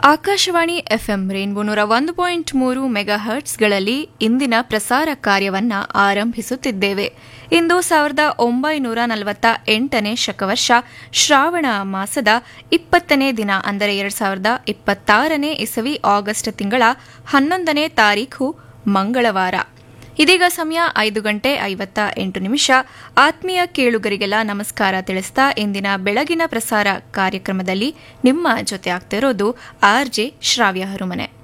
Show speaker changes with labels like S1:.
S1: Akashvani FM rainbow ನೂರ ಒಂದು point ಮೂರು ಮೆಗಾ ಹರ್ಟ್ಸ್ಗಳಲ್ಲಿ ಇಂದಿನ ಪ್ರಸಾರ ಕಾರ್ಯವನ್ನ ಆರಂಭಿಸುತ್ತಿದ್ದೇವೆ ಇಂದು ಸಾವಿರದ ಒಂಬೈನೂರ ನಲವತ್ತ ಎಂಟನೇ ಶಕವರ್ಷ ಶ್ರಾವಣ ಮಾಸದ ಇಪ್ಪತ್ತನೇ ದಿನ ಅಂದರೆ ಎರಡ್ ಸಾವಿರದ ಇಪ್ಪತ್ತಾರನೇ ಇಸವಿ ಆಗಸ್ಟ್ ತಿಂಗಳ ಹನ್ನೊಂದನೇ ತಾರೀಖು ಮಂಗಳವಾರ ಇದೀಗ ಸಮಯ ಐದು ಗಂಟೆ ಐವತ್ತ ಎಂಟು ನಿಮಿಷ ಆತ್ಮೀಯ ಕೇಳುಗರಿಗೆಲ್ಲ ನಮಸ್ಕಾರ ತಿಳಿಸ್ತಾ ಇಂದಿನ ಬೆಳಗಿನ ಪ್ರಸಾರ ಕಾರ್ಯಕ್ರಮದಲ್ಲಿ ನಿಮ್ಮ ಜೊತೆ ಆಗ್ತಿರೋದು ಆರ್ ಜೆ ಶ್ರಾವ್ಯ ಹರುಮನೆ